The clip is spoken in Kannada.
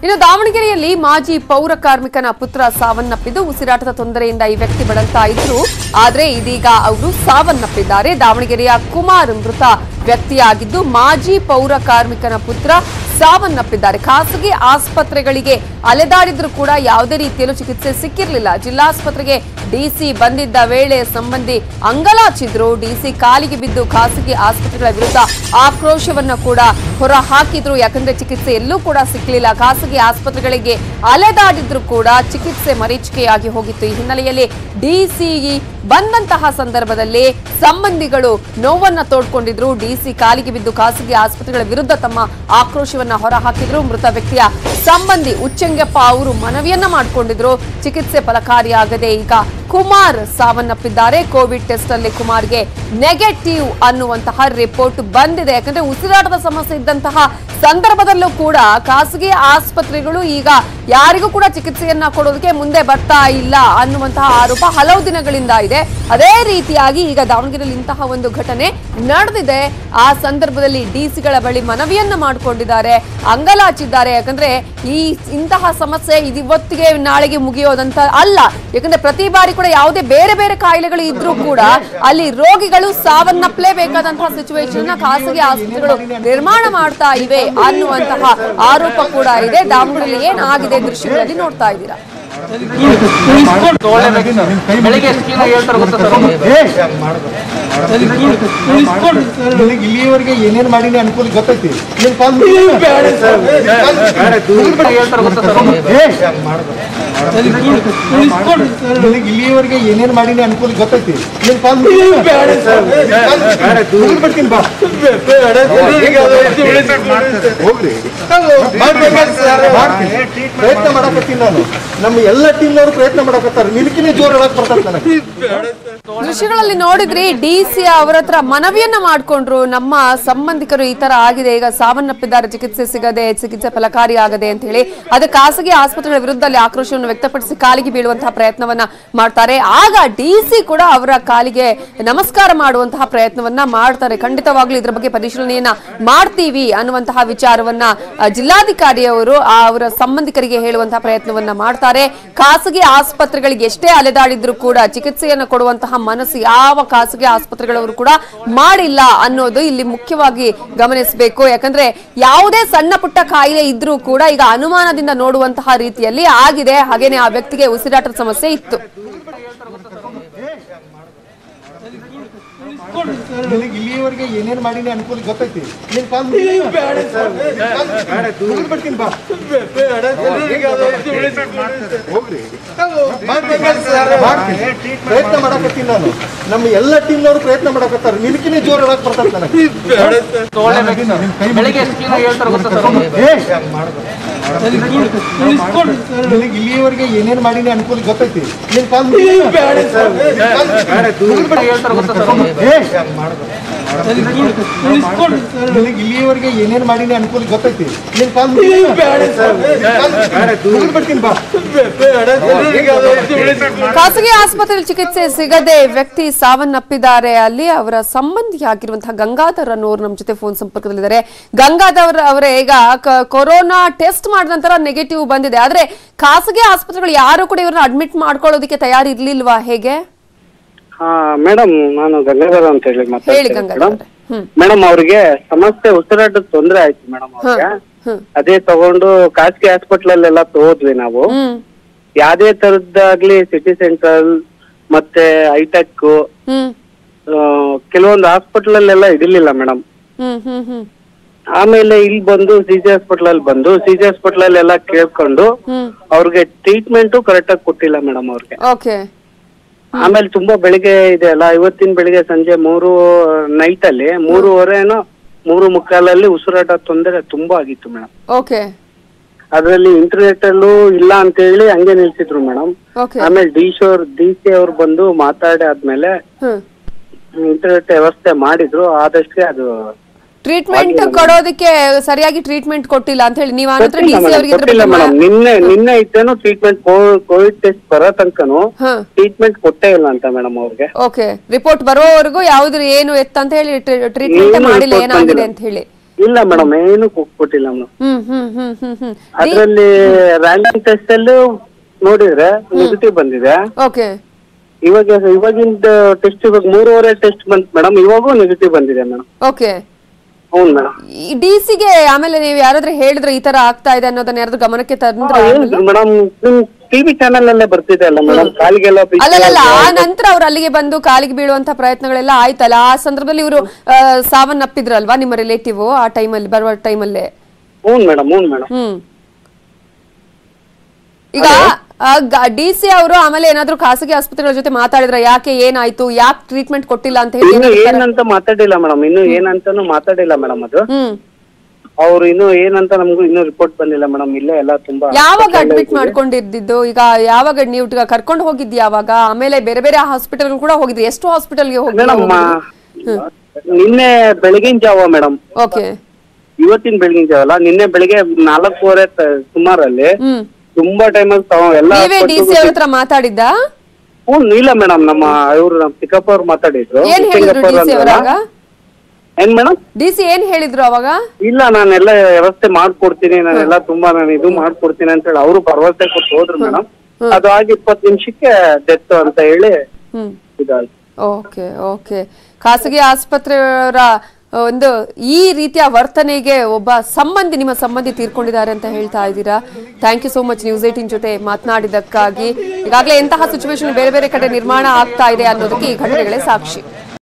ಇನ್ನು ದಾವಣಗೆರೆಯಲ್ಲಿ ಮಾಜಿ ಪೌರ ಕಾರ್ಮಿಕನ ಪುತ್ರ ಸಾವನ್ನಪ್ಪಿದ್ದು ಉಸಿರಾಟದ ತೊಂದರೆಯಿಂದ ಈ ವ್ಯಕ್ತಿ ಬಳಲ್ತಾ ಇದ್ರು ಆದ್ರೆ ಇದೀಗ ಅವರು ಸಾವನ್ನಪ್ಪಿದ್ದಾರೆ ದಾವಣಗೆರೆಯ ಕುಮಾರ್ ಮೃತ ವ್ಯಕ್ತಿಯಾಗಿದ್ದು ಮಾಜಿ ಪೌರ ಕಾರ್ಮಿಕನ ಪುತ್ರ ಸಾವನ್ನಪ್ಪಿದ್ದಾರೆ ಖಾಸಗಿ ಆಸ್ಪತ್ರೆಗಳಿಗೆ ಅಲೆದಾಡಿದ್ರು ಕೂಡ ಯಾವುದೇ ರೀತಿಯಲ್ಲೂ ಚಿಕಿತ್ಸೆ ಸಿಕ್ಕಿರಲಿಲ್ಲ ಜಿಲ್ಲಾಸ್ಪತ್ರೆಗೆ ಡಿಸಿ ಬಂದಿದ್ದ ವೇಳೆ ಸಂಬಂಧಿ ಅಂಗಲಾಚಿದ್ರು ಡಿಸಿ ಕಾಲಿಗೆ ಬಿದ್ದು ಖಾಸಗಿ ಆಸ್ಪತ್ರೆಗಳ ವಿರುದ್ಧ ಆಕ್ರೋಶವನ್ನ ಕೂಡ ಹೊರ ಹಾಕಿದ್ರು ಯಾಕಂದ್ರೆ ಚಿಕಿತ್ಸೆ ಎಲ್ಲೂ ಕೂಡ ಸಿಕ್ಕಲಿಲ್ಲ ಖಾಸಗಿ ಆಸ್ಪತ್ರೆಗಳಿಗೆ ಅಲೆದಾಡಿದ್ರು ಕೂಡ ಚಿಕಿತ್ಸೆ ಮರೀಚಿಕೆಯಾಗಿ ಹೋಗಿತ್ತು ಈ ಹಿನ್ನೆಲೆಯಲ್ಲಿ ಡಿಸಿಇ ಬಂದಂತಹ ಸಂದರ್ಭದಲ್ಲಿ ಸಂಬಂಧಿಗಳು ನೋವನ್ನ ತೋಡ್ಕೊಂಡಿದ್ರು ಡಿಸಿ ಕಾಲಿಗೆ ಬಿದ್ದು ಖಾಸಗಿ ಆಸ್ಪತ್ರೆಗಳ ವಿರುದ್ಧ ತಮ್ಮ ಆಕ್ರೋಶವನ್ನ ಹೊರ ಹಾಕಿದ್ರು ಮೃತ ವ್ಯಕ್ತಿಯ ಸಂಬಂಧಿ ಉಚ್ಚಂಗಪ್ಪ ಅವರು ಮನವಿಯನ್ನ ಮಾಡಿಕೊಂಡಿದ್ರು ಚಿಕಿತ್ಸೆ ಫಲಕಾರಿಯಾಗದೆ ಈಗ ಕುಮಾರ್ ಸಾವನ್ನಪ್ಪಿದ್ದಾರೆ ಕೋವಿಡ್ ಟೆಸ್ಟ್ ಅಲ್ಲಿ ಕುಮಾರ್ಗೆ ನೆಗೆಟಿವ್ ಅನ್ನುವಂತಹ ರಿಪೋರ್ಟ್ ಬಂದಿದೆ ಯಾಕಂದ್ರೆ ಉಸಿರಾಟದ ಸಮಸ್ಯೆ ಇದ್ದಂತಹ ಸಂದರ್ಭದಲ್ಲೂ ಕೂಡ ಖಾಸಗಿ ಆಸ್ಪತ್ರೆಗಳು ಈಗ ಯಾರಿಗೂ ಕೂಡ ಚಿಕಿತ್ಸೆಯನ್ನ ಕೊಡೋದಕ್ಕೆ ಮುಂದೆ ಬರ್ತಾ ಇಲ್ಲ ಅನ್ನುವಂತಹ ಆರೋಪ ಹಲವು ದಿನಗಳಿಂದ ಇದೆ ಅದೇ ರೀತಿಯಾಗಿ ಈಗ ದಾವಣಗೆರೆಯಲ್ಲಿ ಇಂತಹ ಒಂದು ಘಟನೆ ನಡೆದಿದೆ ಆ ಸಂದರ್ಭದಲ್ಲಿ ಡಿಸಿಗಳ ಬಳಿ ಮನವಿಯನ್ನ ಮಾಡಿಕೊಂಡಿದ್ದಾರೆ ಅಂಗಲಾಚಿದ್ದಾರೆ ಯಾಕಂದ್ರೆ ಈ ಇಂತಹ ಸಮಸ್ಯೆ ಇದು ಇವತ್ತಿಗೆ ನಾಳೆಗೆ ಮುಗಿಯೋದಂತ ಅಲ್ಲ ಯಾಕಂದ್ರೆ ಪ್ರತಿ ಬಾರಿ ಕೂಡ ಯಾವುದೇ ಬೇರೆ ಬೇರೆ ಕಾಯಿಲೆಗಳು ಇದ್ರೂ ಕೂಡ ಅಲ್ಲಿ ರೋಗಿಗಳು ಸಾವನ್ನಪ್ಪಲೇಬೇಕಾದಂತಹ ಸಿಚುವೇಶನ್ ಖಾಸಗಿ ಆಸ್ಪತ್ರೆಗಳು ನಿರ್ಮಾಣ ಮಾಡ್ತಾ ಇವೆ ಅನ್ನುವಂತಹ ಆರೋಪ ಕೂಡ ಇದೆ ದಾವಣಗೆರೆಯಲ್ಲಿ ಏನಾಗಿದೆ ದೃಶ್ಯಗಳಲ್ಲಿ ನೋಡ್ತಾ ಇದ್ದೀರಾ ಬೆಳಿಗ್ಗೆ ಎಷ್ಟು ಕ್ಲೀನ್ ಆಗಿ ಹೇಳ್ತಾರೆ ಗೊತ್ತಾ ಸರ್ ನಿನಗೆ ಇಲ್ಲಿಯವರೆಗೆ ಏನೇನ್ ಮಾಡೀನಿ ಅನುಕೂಲ ಗೊತ್ತೈತಿ ನೀನ್ ಕಾಲ್ ಹೇಳ್ತಾರೆ ಗೊತ್ತಾ ಸರ್ ನಿನಗೆ ಇಲ್ಲಿಯವರೆಗೆ ಏನೇನ್ ಮಾಡೀನಿ ಅನುಕೂಲ ಗೊತ್ತೈತಿ ನೀನ್ ಕಾಲ್ ಬಿಡ್ತೀನಿ ಬಾ ಹೋಗ್ರಿ ಮಾಡ್ತೀನಿ. ಪ್ರಯತ್ನ ಮಾಡಕತ್ತೀನಿ ನಾನು ನಮ್ಮ ಎಲ್ಲ ಟೀಮ್ನವರು ಪ್ರಯತ್ನ ಮಾಡಕತ್ತಾರ ನಿನಕಿನೇ ಜೋರ್ ಹೇಳಕ್ ಬರ್ತೈತೆ ನನಗೆ ದೃಶ್ಯಗಳಲ್ಲಿ ನೋಡಿದ್ರಿ ಡಿಸಿ ಅವರ ಹತ್ರ ಮನವಿಯನ್ನ ಮಾಡ್ಕೊಂಡ್ರು ನಮ್ಮ ಸಂಬಂಧಿಕರು ಈ ತರ ಆಗಿದೆ ಈಗ ಸಾವನ್ನಪ್ಪಿದ್ದಾರೆ ಚಿಕಿತ್ಸೆ ಸಿಗದೆ ಚಿಕಿತ್ಸೆ ಫಲಕಾರಿ ಆಗದೆ ಅಂತ ಹೇಳಿ ಅದು ಖಾಸಗಿ ಆಸ್ಪತ್ರೆಗಳ ವಿರುದ್ಧ ಅಲ್ಲಿ ಆಕ್ರೋಶವನ್ನು ವ್ಯಕ್ತಪಡಿಸಿ ಕಾಲಿಗೆ ಬೀಳುವಂತಹ ಪ್ರಯತ್ನವನ್ನ ಮಾಡ್ತಾರೆ ಆಗ ಡಿಸಿ ಕೂಡ ಅವರ ಕಾಲಿಗೆ ನಮಸ್ಕಾರ ಮಾಡುವಂತಹ ಪ್ರಯತ್ನವನ್ನ ಮಾಡ್ತಾರೆ ಖಂಡಿತವಾಗ್ಲೂ ಇದ್ರ ಬಗ್ಗೆ ಪರಿಶೀಲನೆಯನ್ನ ಮಾಡ್ತೀವಿ ಅನ್ನುವಂತಹ ವಿಚಾರವನ್ನ ಆ, ಜಿಲ್ಲಾಧಿಕಾರಿಯವರು ಆ ಅವರ ಸಂಬಂಧಿಕರಿಗೆ ಹೇಳುವಂತಹ ಪ್ರಯತ್ನವನ್ನ ಮಾಡ್ತಾರೆ ಖಾಸಗಿ ಆಸ್ಪತ್ರೆಗಳಿಗೆ ಎಷ್ಟೇ ಅಲೆದಾಡಿದ್ರು ಕೂಡ ಚಿಕಿತ್ಸೆಯನ್ನು ಕೊಡುವಂತಹ ಮನಸ್ಸು ಯಾವ ಖಾಸಗಿ ಆಸ್ಪತ್ರೆಗಳವರು ಕೂಡ ಮಾಡಿಲ್ಲ ಅನ್ನೋದು ಇಲ್ಲಿ ಮುಖ್ಯವಾಗಿ ಗಮನಿಸಬೇಕು ಯಾಕಂದ್ರೆ ಯಾವುದೇ ಸಣ್ಣ ಪುಟ್ಟ ಕಾಯಿಲೆ ಇದ್ರೂ ಕೂಡ ಈಗ ಅನುಮಾನದಿಂದ ನೋಡುವಂತಹ ರೀತಿಯಲ್ಲಿ ಆಗಿದೆ ಹಾಗೇನೆ ಆ ವ್ಯಕ್ತಿಗೆ ಉಸಿರಾಟದ ಸಮಸ್ಯೆ ಇತ್ತು ನಿನಗೆ ಇಲ್ಲಿಯವರೆಗೆ ಏನೇನ್ ಮಾಡೀನಿ ಅನುಕೂಲ ಗೊತ್ತೈತಿ ನೀನ್ ಕಾಲ್ ಬಿಡ್ತೀನಿ ಬಾ ಹೋಗ್ರಿ ಮಾಡ್ತೀನಿ. ಪ್ರಯತ್ನ ಮಾಡಕತ್ತೀನಿ ನಾನು ನಮ್ಮ ಎಲ್ಲ ಟೀಮ್ನವರು ಪ್ರಯತ್ನ ಮಾಡಕತ್ತಾರ ನಿನಕಿನೇ ಜೋರ್ ಹೇಳಕ್ ಬರ್ತೈತೆ ನನಗೆ ಬೆಳಿಗ್ಗೆ ಎಷ್ಟು ಕ್ಲೀನ್ ಆಗಿ ಹೇಳ್ತಾರೆ ಗೊತ್ತಾ ಸರ್ ನಿನಗೆ ಇಲ್ಲಿಯವರೆಗೆ ಏನೇನ್ ಮಾಡೀನಿ ಅನುಕೂಲ ಗೊತ್ತೈತಿ ನೀನ್ ಕಾಲ್ ಹೇಳ್ತಾರೆ ಗೊತ್ತಾ ಸರ್ ನಿನಗೆ ಇಲ್ಲಿಯವರೆಗೆ ಏನೇನ್ ಮಾಡೀನಿ ಅನುಕೂಲ ಗೊತ್ತೈತಿ ನೀನ್ ಕಾಲ್ ಬಿಡ್ತೀನಿ ಬಾ ಖಾಸಗಿ ಆಸ್ಪತ್ರೆಯಲ್ಲಿ ಚಿಕಿತ್ಸೆ ಸಿಗದೆ ವ್ಯಕ್ತಿ ಸಾವನ್ನಪ್ಪಿದ್ದಾರೆ ಅಲ್ಲಿ ಅವರ ಸಂಬಂಧಿಯಾಗಿರುವಂತಹ ಗಂಗಾಧರ್ ಅನ್ನೋರು ನಮ್ಮ ಜೊತೆ ಫೋನ್ ಸಂಪರ್ಕದಲ್ಲಿದ್ದಾರೆ ಗಂಗಾಧರ್ ಅವರೇ ಈಗ ಕ- ಕೊರೋನಾ ಟೆಸ್ಟ್ ಮಾಡಿದ ನಂತರ ನೆಗೆಟಿವ್ ಬಂದಿದೆ ಆದ್ರೆ ಖಾಸಗಿ ಆಸ್ಪತ್ರೆಗಳು ಯಾರು ಕೂಡ ಇವ್ರನ್ನ ಅಡ್ಮಿಟ್ ಮಾಡ್ಕೊಳ್ಳೋದಕ್ಕೆ ತಯಾರಿರ್ಲಿಲ್ವಾ ಹೇಗೆ ಹಾ ಮೇಡಮ್ ನಾನು ಗಂಗಾಧರ ಅಂತ ಹೇಳಿ ಹೇಳಿ ಮಾತಾಡ್ತೀನಿ ಗಂಗಾಧರ್ ಮೇಡಮ್ ಅವ್ರೆ. ಹ್ಮ್ ಮೇಡಮ್ ಅವ್ರಿಗೆ ಸಮಸ್ಯೆ ಉಸಿರಾಟದ ತೊಂದರೆ ಆಯ್ತು ಮೇಡಮ್ ಅವ್ರಿಗೆ ಹ್ಮ್ ಅದೇ ತಗೊಂಡು ಖಾಸಗಿ ಹಾಸ್ಪಿಟಲ್ ಅಲ್ಲೆಲ್ಲ ತೋದ್ವಿ ನಾವು ಹ್ಮ್ ಯಾವ್ದೇ ತರದ್ದಾಗ್ಲಿ ಸಿಟಿ ಸೆಂಟ್ರಲ್ ಮತ್ತೆ ಐಟೆಕ್ ಹ್ಮ್ ಕೆಲವೊಂದು ಹಾಸ್ಪಿಟಲ್ ಅಲ್ಲೆಲ್ಲ ಇಡಿಲಿಲ್ಲ ಮೇಡಮ್ ಹ್ಮ್ ಹ್ಮ್ ಹ್ಮ್ ಆಮೇಲೆ ಇಲ್ಲಿ ಬಂದು ಸಿ ಜಿ ಹಾಸ್ಪಿಟಲ್ ಅಲ್ಲಿ ಬಂದು ಸಿ ಜಿ ಹಾಸ್ಪಿಟಲ್ ಅಲ್ಲಿ ಎಲ್ಲ ಕೇಳ್ಕೊಂಡು ಹ್ಮ್ ಅವ್ರಿಗೆ ಟ್ರೀಟ್ಮೆಂಟು ಕರೆಕ್ಟ್ ಆಗಿ ಕೊಟ್ಟಿಲ್ಲ ಮೇಡಮ್ ಅವ್ರಿಗೆ ಓಕೆ ಆಮೇಲೆ ತುಂಬಾ ಬೆಳಿಗ್ಗೆ ಇದೆ ಅಲ್ಲ ಇವತ್ತಿನ ಬೆಳಿಗ್ಗೆ ಸಂಜೆ ಮೂರು ನೈಟ್ ಅಲ್ಲಿ ಮೂರುವರೆನೋ ಮೂರು ಮುಕ್ಕಾಲಲ್ಲಿ ಉಸಿರಾಟ ತೊಂದರೆ ತುಂಬಾ ಆಗಿತ್ತು ಮೇಡಮ್ ಓಕೆ ಅದ್ರಲ್ಲಿ ಇಂಟರ್ನೆಟ್ ಅಲ್ಲೂ ಇಲ್ಲ ಅಂತ ಹೇಳಿ ಹಂಗೆ ನಿಲ್ಸಿದ್ರು ಮೇಡಮ್ ಓಕೆ ಆಮೇಲೆ ಡಿ ಸಿ ಅವ್ರು ಡಿ ಸಿ ಅವ್ರು ಬಂದು ಮಾತಾಡಿ ಆದ್ಮೇಲೆ ಹ್ಮ್ ಇಂಟರ್ನೆಟ್ ವ್ಯವಸ್ಥೆ ಮಾಡಿದ್ರು ಆದಷ್ಟೇ ಅದು ಟ್ರೀಟ್ಮೆಂಟ್ ಕೊಡೋದಕ್ಕೆ ಸರಿಯಾಗಿ ಟ್ರೀಟ್ಮೆಂಟ್ ಕೊಟ್ಟಿಲ್ಲ ಅಂತ ಹೇಳಿ ನೀವು ಆನಂತರ ಡಿ ಸಿ ಅವರಿಗೆ ಇದ್ರ ಕೊಟ್ಟಿಲ್ಲ ಬಗ್ಗೆ ಮೇಡಮ್ ನಿನ್ನೆ ನಿನ್ನೆ ಇದ್ದೇನು ಟ್ರೀಟ್ಮೆಂಟ್ ಕೋವಿಡ್ ಟೆಸ್ಟ್ ಬರೋ ತನಕನು ಹಾ ಟ್ರೀಟ್ಮೆಂಟ್ ಕೊಟ್ಟೇ ಇಲ್ಲ ಅಂತ ಮೇಡಮ್ ಅವ್ರಿಗೆ ಓಕೆ ರಿಪೋರ್ಟ್ ಬರೋವರೆಗೂ ಯಾವ್ದು ಏನು ಎತ್ತ ಅಂತ ಹೇಳಿ ಟ್ರೀಟ್ಮೆಂಟ್ ಏನು ಮಾಡಿಲ್ಲ report ಏನಾಗಿದೆ ಬಂದಿಲ್ಲ. ಅಂತ ಹೇಳಿ ಇಲ್ಲ ಮೇಡಮ್ ಏನು ಕೊಟ್ಟಿಲ್ಲ ಮೇಡಮ್ ಹ್ಮ್ ಹ್ಮ್ ಹ್ಮ್ ಹ್ಮ್ ಹ್ಮ್ ಅದ್ರಲ್ಲಿ ರ್ಯಾಂಡಮ್ ಟೆಸ್ಟ್ ಅಲ್ಲೂ ನೋಡಿದ್ರೆ ನೆಗೆಟಿವ್ ಬಂದಿದೆ ಓಕೆ ಇವಾಗ ಇವಾಗಿಂದ ಟೆಸ್ಟ್ ಇವಾಗ ಮೂರುವರೆ ಟೆಸ್ಟ್ ಬಂತು ಮೇಡಮ್ ಇವಾಗೂ ನೆಗೆಟಿವ್ ಬಂದಿದೆ ಮೇಡಮ್ ಓಕೆ ಹೌದು ಮೇಡಮ್ ಈ ಡಿ ಸಿಗೆ ಆಮೇಲೆ ನೀವು ಯಾರಾದ್ರೂ ಹೇಳಿದ್ರೆ ಈ ತರ ಆಗ್ತಾ ಇದೆ ಅನ್ನೋದನ್ನ ಯಾರಾದ್ರೂ ಗಮನಕ್ಕೆ ತಂದ್ರ ಮೇಡಮ್ ನಿಮ್ ಟಿವಿ ಚಾನೆಲ್ ಅಲ್ಲೇ ಬರ್ತಿದೆ ಅಲ್ಲ ಮೇಡಮ್ ಕಾಲಿಗೆಲ್ಲ ಬಿಸಿ ಅಲ್ಲಲ್ಲ ಆ ನಂತರ ಅವ್ರು ಅಲ್ಲಿಗೆ ಬಂದು ಕಾಲಿಗೆ ಬೀಳುವಂತ ಪ್ರಯತ್ನಗಳೆಲ್ಲ ಆಯ್ತಲ್ಲ ಆ ಸಂದರ್ಭದಲ್ಲಿ ಇವರು ಸಾವನ್ನಪ್ಪಿದ್ರಲ್ವಾ ನಿಮ್ಮ ರಿಲೇಟಿವ್ ಆ ಟೈಮಲ್ಲಿ ಬರುವ ಟೈಮಲ್ಲೇ ಹ್ಞೂ ಮೇಡಮ್ ಹ್ಞೂ ಮೇಡಮ್ ಹ್ಮ್ ಈಗ ಡಿ ಸಿ ಅವರು ಆಮೇಲೆ ಏನಾದ್ರೂ ಖಾಸಗಿ ಆಸ್ಪತ್ರೆಗಳ ಜೊತೆ ಮಾತಾಡಿದ್ರ ಯಾಕೆ ಏನಾಯ್ತು ಯಾಕೆ ಟ್ರೀಟ್ಮೆಂಟ್ ಕೊಟ್ಟಿಲ್ಲ ಅಂತ ಹೇಳಿ ಇನ್ನು ಏನಾದ್ರು ತರ- ಏನಂತ ಮಾತಾಡಿಲ್ಲ ಮೇಡಮ್ ಇನ್ನು ಏನಂತಾನು ಮಾತಾಡಿಲ್ಲ ಮೇಡಮ್ ಅದು ಹ್ಮ್ ಅವ್ರು ಇನ್ನು ಏನಂತ ನಮಗೂ ಇನ್ನೂ ರಿಪೋರ್ಟ್ ಬಂದಿಲ್ಲ ಮೇಡಮ್ ಇಲ್ಲೇ ಎಲ್ಲ ತುಂಬಾ ಯಾವಾಗ ಅಡ್ಮಿಟ್ ಮಾಡ್ಕೊಂಡಿದ್ದಿದ್ದು ಈಗ ಯಾವಾಗ ನೀವು ಈಗ ಕರ್ಕೊಂಡು ಹೋಗಿದ್ದು ಯಾವಾಗ ಆಮೇಲೆ ಬೇರೆ ಬೇರೆ ಹಾಸ್ಪಿಟಲ್ ಕೂಡ ಹೋಗಿದ್ರಿ ಎಷ್ಟು ಹಾಸ್ಪಿಟಲ್ಗೆ ಮೇಡಮ್ ಹೋಗಿ ನಿನ್ನೆ ಬೆಳಗಿನ ಜಾವ ಮೇಡಮ್ ಓಕೆ ಇವತ್ತಿನ ಬೆಳಗಿನ ಜಾವ ಅಲ್ಲ ನಿನ್ನೆ ಬೆಳಿಗ್ಗೆ ನಾಲ್ಕೂವರೆ ತ- ಸುಮಾರಲ್ಲಿ ಹ್ಮ್ ತುಂಬಾ ಟೈಮ್ ಎಲ್ಲ ನೀವೇ ಡಿ ಸಿ ಅವ್ರ ಹತ್ರ ಮಾತಾಡಿದ್ದ ಹ್ಞೂ ಇಲ್ಲ ಮೇಡಮ್ ನಮ್ಮ ಇವ್ರು ನಮ್ಮ ಚಿಕ್ಕಪ್ಪ ಅವ್ರು ಮಾತಾಡಿದ್ರು ಏನ್ ಹೇಳಿದ್ರು ಚಿಕ್ಕಪ್ಪ ಡಿ ಅವ್ರು ಸಿ ಅಂದ್ರಲ್ಲ. ಅವರಾಗ ಏನ್ ಮೇಡಮ್ ಡಿ ಸಿ ಏನ್ ಹೇಳಿದ್ರು ಅವಾಗ ಇಲ್ಲ ನಾನೆಲ್ಲ ವ್ಯವಸ್ಥೆ ಮಾಡ್ಕೊಡ್ತೀನಿ ನಾನೆಲ್ಲ ತುಂಬಾ ನಾನು ಇದು ಮಾಡ್ಕೊಡ್ತೀನಿ ಅಂತ ಹೇಳಿ ಅವರು ಭರವಸೆ ಕೊಟ್ಟು ಹೋದ್ರು ಮೇಡಮ್ ಅದು ಆಗಿ ಇಪ್ಪತ್ತು ನಿಮಿಷಕ್ಕೆ ಡೆತ್ ಅಂತ ಹೇಳಿ ಹ್ಮ್ ಇದಾಯ್ತು ಓಕೆ ಓಕೆ ಖಾಸಗಿ ಆಸ್ಪತ್ರೆಯವರ ಒಂದು ಈ ರೀತಿಯ ವರ್ತನೆಗೆ ಒಬ್ಬ ಸಂಬಂಧಿ ನಿಮ್ಮ ಸಂಬಂಧಿ ತೀರ್ಕೊಂಡಿದ್ದಾರೆ ಅಂತ ಹೇಳ್ತಾ ಇದ್ದೀರಾ thank you so much news eighteen ಜೊತೆ ಮಾತನಾಡಿದ್ದಕ್ಕಾಗಿ ಈಗಾಗಲೇ ಎಂತಹ ಸಿಚುವೇಶನ್ ಬೇರೆ ಬೇರೆ ಕಡೆ ನಿರ್ಮಾಣ ಆಗ್ತಾ ಇದೆ ಅನ್ನೋದಕ್ಕೆ ಈ ಘಟನೆಗಳೇ ಸಾಕ್ಷಿ